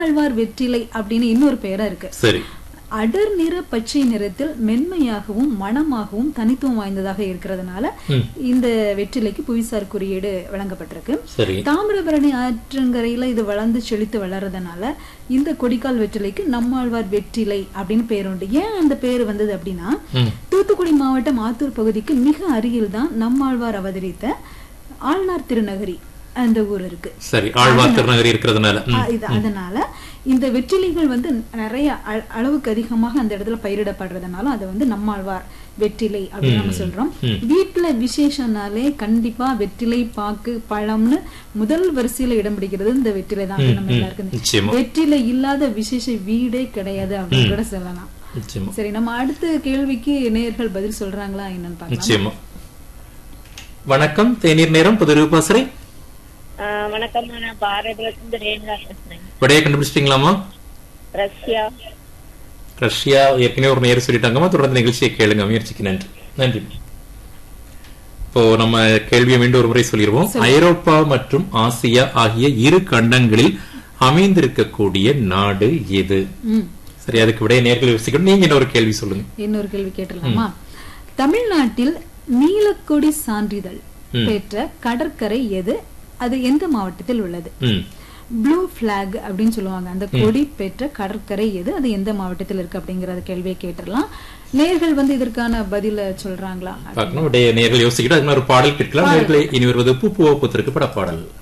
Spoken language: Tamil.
ஆழ்வார் வெற்றிலை அப்படின்னு இன்னொரு பெயரா இருக்கு சரி அடர் நிற பச்சை நிறத்தில் மென்மையாகவும் மணமாகவும் தனித்துவம் வாய்ந்ததாக இருக்கிறதுனால ம். இந்த வெற்றிலைக்கு புவிசார் குறியீடு வழங்கப்பட்டிருக்கு சரி தாமிரபரணி ஆற்றங்கரையில இது வளர்ந்து செழித்து வளர்றதுனால இந்த கொடிக்கால் வெற்றிலைக்கு நம்மாழ்வார் வெற்றிலை அப்படின்னு பேர் உண்டு ஏன் அந்த பேர் வந்தது அப்படின்னா ம் தூத்துக்குடி மாவட்டம் ஆத்தூர் பகுதிக்கு மிக அருகில் தான் நம்மாழ்வார் அவதரித்த ஆழ்வார் திருநகரி அந்த ஊர் இருக்கு சரி ஆழ்வார் திருநகரி இருக்கிறதுனால ம். ஆ, இது அதனால இந்த வெற்றிலைகள் வந்து நிறைய அ- அளவுக்கு அதிகமாக அந்த இடத்துல பயிரிடப்படுறதுனால அதை வந்து நம்மாழ்வார் வெற்றிலை அப்படின்னு நம்ம சொல்றோம் ம். வீட்டுல விசேஷம்னாலே கண்டிப்பா வெற்றிலை பாக்கு பழம்னு முதல் வரிசையில இடம் பிடிக்கிறது இந்த வெற்றிலை தான் அது நம்ம ம், எல்லாருக்கும் நிச்சயமா வெற்றிலை இல்லாத விசேஷ வீடே கிடையாது அப்படின்னு கூட சொல்லலாம் நிச்சயமா சரி நம்ம அடுத்த கேள்விக்கு நேயர்கள் பதில் சொல்றாங்களா என்னன்னு பார்க்கலாம் நிச்சயமா வணக்கம் தேநீர் நேரம் புது பாசறை ஆ, வணக்கம் நான் பாரதிலிருந்து ரேணுகா பேசுறேன் விடையை கண்டுபிடிச்சிட்டீங்களாமா ரஷ்யா ரஷ்யா ஏற்கனவே ஒரு நேரம் சொல்லிட்டாங்கம்மா தொடர்ந்து நிகழ்ச்சியை கேளுங்க முயற்சிக்கு நன்றி நன்றி இப்போ நம்ம கேள்வியை மீண்டும் ஒரு முறை சொல்லிடுவோம் ஐரோப்பா மற்றும் ஆசியா ஆகிய இரு கண்டங்களில் அமைந்திருக்கக்கூடிய நாடு எது ம் சரி அதுக்கு விடைய நேர்கள் யோசிக்கணும் நீங்க இன்னொரு கேள்வி சொல்லுங்க இன்னொரு கேள்வி கேட்டுடலாமா தமிழ்நாட்டில் நீலக்கொடி சான்றிதழ் பெற்ற கடற்கரை எது அது எந்த மாவட்டத்தில் உள்ளது ம் ப்ளூ பிளாக் அப்படின்னு சொல்லுவாங்க அந்த கொடி பெற்ற கடற்கரை எது அது எந்த மாவட்டத்தில் இருக்கு அப்படிங்கறத கேள்வியை கேட்டுடலாம் நேர்கள் வந்து இதற்கான பதில சொல்றாங்களா பார்க்கணும் விடைய நேர்கள் யோசிக்கிட்டு அது மாதிரி ஒரு பாடல் கேட்கலாம் நேர்களை இனி வருவது பூ பூவ பூத்திருக்கு பட பாடல்